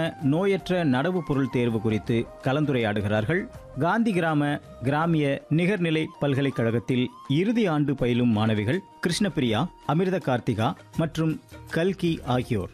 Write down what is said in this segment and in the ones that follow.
நோயற்ற நடவு பொருள் தேர்வு குறித்து கலந்துரையாடுகிறார்கள் காந்தி கிராம கிராமிய நிகர்நிலை பல்கலைக்கழகத்தில் இறுதி ஆண்டு பயிலும் மாணவிகள் கிருஷ்ணபிரியா அமிர்த கார்த்திகா மற்றும் கல்கி ஆகியோர்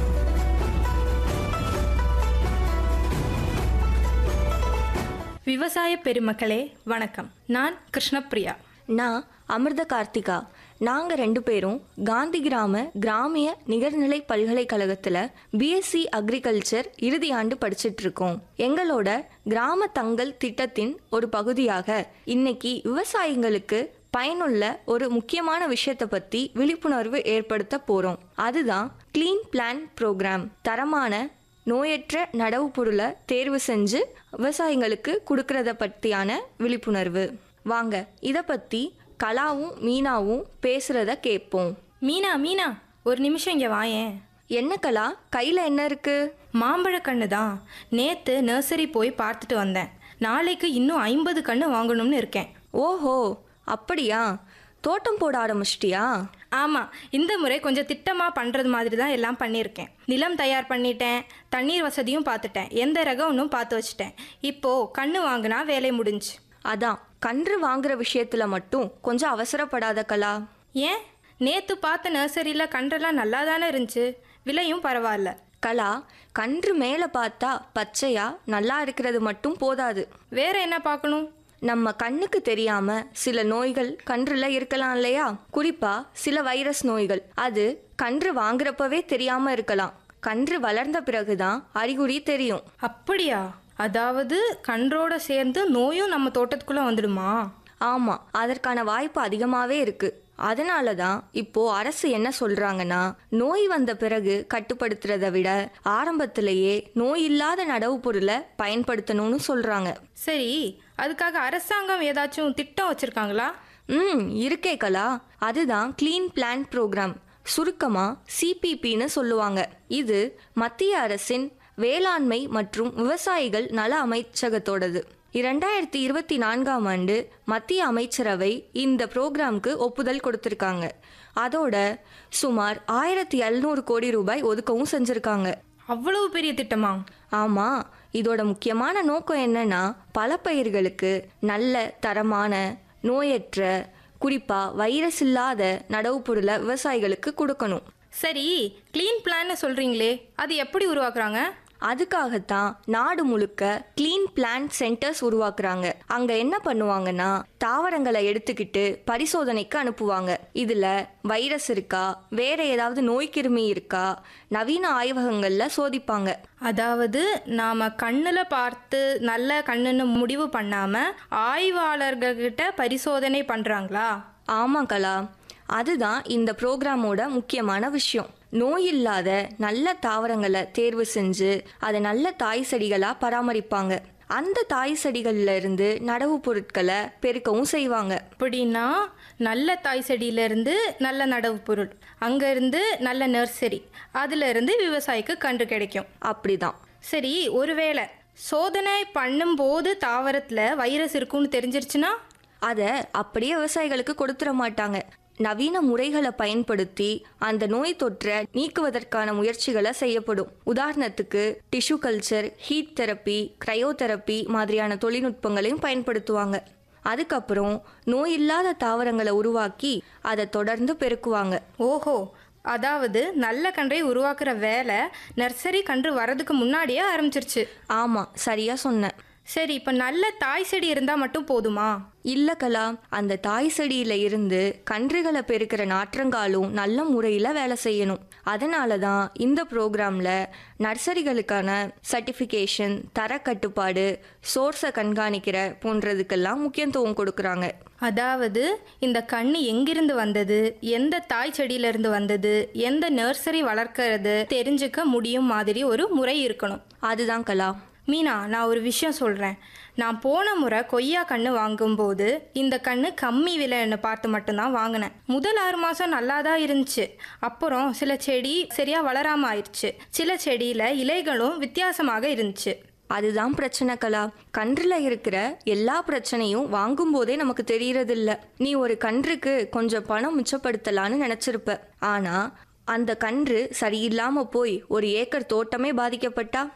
விவசாய பெருமக்களே வணக்கம் நான் கிருஷ்ணப்பிரியா நான் அமிர்த கார்த்திகா நாங்கள் ரெண்டு பேரும் காந்தி கிராம கிராமிய நிகர்நிலை பல்கலைக்கழகத்தில் பிஎஸ்சி அக்ரிகல்ச்சர் இறுதி ஆண்டு படிச்சிட்டு இருக்கோம் எங்களோட கிராம தங்கல் திட்டத்தின் ஒரு பகுதியாக இன்னைக்கு விவசாயிங்களுக்கு பயனுள்ள ஒரு முக்கியமான விஷயத்தை பற்றி விழிப்புணர்வு ஏற்படுத்த போகிறோம் அதுதான் க்ளீன் பிளான் ப்ரோக்ராம் தரமான நோயற்ற நடவு பொருளை தேர்வு செஞ்சு விவசாயிங்களுக்கு கொடுக்கறத பற்றியான விழிப்புணர்வு வாங்க இதை பற்றி கலாவும் மீனாவும் பேசுகிறத கேட்போம் மீனா மீனா ஒரு நிமிஷம் இங்கே வாயேன் என்ன கலா கையில் என்ன இருக்கு மாம்பழ கண்ணு தான் நேற்று நர்சரி போய் பார்த்துட்டு வந்தேன் நாளைக்கு இன்னும் ஐம்பது கண்ணு வாங்கணும்னு இருக்கேன் ஓஹோ அப்படியா தோட்டம் போட ஆரம்பிச்சிட்டியா ஆமாம் இந்த முறை கொஞ்சம் திட்டமாக பண்ணுறது மாதிரி தான் எல்லாம் பண்ணியிருக்கேன் நிலம் தயார் பண்ணிட்டேன் தண்ணீர் வசதியும் பார்த்துட்டேன் எந்த ரகம்னும் பார்த்து வச்சுட்டேன் இப்போது கண்ணு வாங்கினா வேலை முடிஞ்சு அதான் கன்று வாங்குற விஷயத்துல மட்டும் கொஞ்சம் அவசரப்படாத கலா ஏன் நேற்று பார்த்த நர்சரியில் கன்றெல்லாம் நல்லா தானே இருந்துச்சு விலையும் பரவாயில்ல கலா கன்று மேலே பார்த்தா பச்சையா நல்லா இருக்கிறது மட்டும் போதாது வேற என்ன பார்க்கணும் நம்ம கண்ணுக்கு தெரியாம சில நோய்கள் கன்றுல இருக்கலாம் இல்லையா குறிப்பா சில வைரஸ் நோய்கள் அது கன்று வாங்குறப்பவே தெரியாம இருக்கலாம் கன்று வளர்ந்த பிறகுதான் அறிகுறி தெரியும் அப்படியா அதாவது கன்றோட சேர்ந்து நோயும் நம்ம தோட்டத்துக்குள்ளே வந்துடுமா ஆமா அதற்கான வாய்ப்பு அதிகமாவே இருக்கு அதனால தான் இப்போ அரசு என்ன சொல்றாங்கன்னா நோய் வந்த பிறகு கட்டுப்படுத்துறதை விட ஆரம்பத்திலேயே நோய் இல்லாத நடவு பொருளை பயன்படுத்தணும்னு சொல்றாங்க சரி அதுக்காக அரசாங்கம் ஏதாச்சும் திட்டம் வச்சிருக்காங்களா ம் இருக்கே கலா அதுதான் க்ளீன் பிளான் ப்ரோக்ராம் சுருக்கமா சிபிபின்னு சொல்லுவாங்க இது மத்திய அரசின் வேளாண்மை மற்றும் விவசாயிகள் நல அமைச்சகத்தோடது இரண்டாயிரத்தி இருபத்தி நான்காம் ஆண்டு மத்திய அமைச்சரவை இந்த ப்ரோக்ராம்க்கு ஒப்புதல் கொடுத்திருக்காங்க அதோட சுமார் ஆயிரத்தி எழுநூறு கோடி ரூபாய் ஒதுக்கவும் செஞ்சிருக்காங்க அவ்வளவு பெரிய திட்டமா ஆமா இதோட முக்கியமான நோக்கம் என்னன்னா பல பயிர்களுக்கு நல்ல தரமான நோயற்ற குறிப்பா வைரஸ் இல்லாத நடவு பொருளை விவசாயிகளுக்கு கொடுக்கணும் சரி க்ளீன் பிளான்னு சொல்றீங்களே அது எப்படி உருவாக்குறாங்க அதுக்காகத்தான் நாடு முழுக்க க்ளீன் பிளான் சென்டர்ஸ் உருவாக்குறாங்க அங்க என்ன பண்ணுவாங்கன்னா தாவரங்களை எடுத்துக்கிட்டு பரிசோதனைக்கு அனுப்புவாங்க இதுல வைரஸ் இருக்கா வேற ஏதாவது நோய் கிருமி இருக்கா நவீன ஆய்வகங்கள்ல சோதிப்பாங்க அதாவது நாம கண்ணுல பார்த்து நல்ல கண்ணுன்னு முடிவு பண்ணாம ஆய்வாளர்கள்கிட்ட பரிசோதனை பண்றாங்களா ஆமா கலா அதுதான் இந்த ப்ரோக்ராமோட முக்கியமான விஷயம் நோய் இல்லாத நல்ல தாவரங்களை தேர்வு செஞ்சு அதை நல்ல தாய் செடிகளா பராமரிப்பாங்க அந்த தாய் செடிகள்ல இருந்து நடவு பொருட்களை பெருக்கவும் செய்வாங்க அப்படின்னா நல்ல தாய் செடியிலேருந்து நல்ல நடவு பொருள் அங்கேருந்து நல்ல நர்சரி அதுலேருந்து விவசாயிக்கு கன்று கிடைக்கும் அப்படிதான் சரி ஒருவேளை சோதனை பண்ணும்போது தாவரத்தில் வைரஸ் இருக்குன்னு தெரிஞ்சிருச்சுன்னா அதை அப்படியே விவசாயிகளுக்கு கொடுத்துட மாட்டாங்க நவீன முறைகளை பயன்படுத்தி அந்த நோய் தொற்றை நீக்குவதற்கான முயற்சிகளை செய்யப்படும் உதாரணத்துக்கு tissue culture heat therapy cryotherapy மாதிரியான தொழில்நுட்பங்களையும் பயன்படுத்துவாங்க அதுக்கப்புறம் நோய் இல்லாத தாவரங்களை உருவாக்கி அதை தொடர்ந்து பெருக்குவாங்க ஓஹோ அதாவது நல்ல கன்றை உருவாக்குற வேலை நர்சரி கன்று வர்றதுக்கு முன்னாடியே ஆரம்பிச்சிருச்சு ஆமாம் சரியா சொன்னேன் சரி இப்போ நல்ல தாய் செடி இருந்தால் மட்டும் போதுமா இல்ல கலா அந்த தாய் செடியில இருந்து கன்றுகளை பெருக்கிற நாற்றங்காலும் நல்ல முறையில் வேலை செய்யணும் அதனால தான் இந்த ப்ரோக்ராமில் நர்சரிகளுக்கான சர்டிஃபிகேஷன் தர கட்டுப்பாடு சோர்ஸை கண்காணிக்கிற போன்றதுக்கெல்லாம் முக்கியத்துவம் கொடுக்குறாங்க அதாவது இந்த கண்ணு எங்கிருந்து வந்தது எந்த தாய் செடியிலிருந்து வந்தது எந்த நர்சரி வளர்க்கறது தெரிஞ்சுக்க முடியும் மாதிரி ஒரு முறை இருக்கணும் அதுதான் கலா மீனா நான் ஒரு விஷயம் சொல்கிறேன் நான் போன முறை கொய்யா கன்று வாங்கும்போது இந்த கன்று கம்மி விலைன்னு பார்த்து மட்டும்தான் வாங்கினேன் முதல் ஆறு மாதம் நல்லா தான் இருந்துச்சு அப்புறம் சில செடி சரியாக வளராமல் ஆயிடுச்சு சில செடியில் இலைகளும் வித்தியாசமாக இருந்துச்சு அதுதான் பிரச்சனை கலா கன்றுல இருக்கிற எல்லா பிரச்சனையும் வாங்கும் போதே நமக்கு தெரியறதில்ல நீ ஒரு கன்றுக்கு கொஞ்சம் பணம் மிச்சப்படுத்தலான்னு நினைச்சிருப்ப ஆனா அந்த கன்று சரியில்லாம போய் ஒரு ஏக்கர் தோட்டமே பாதிக்கப்பட்டா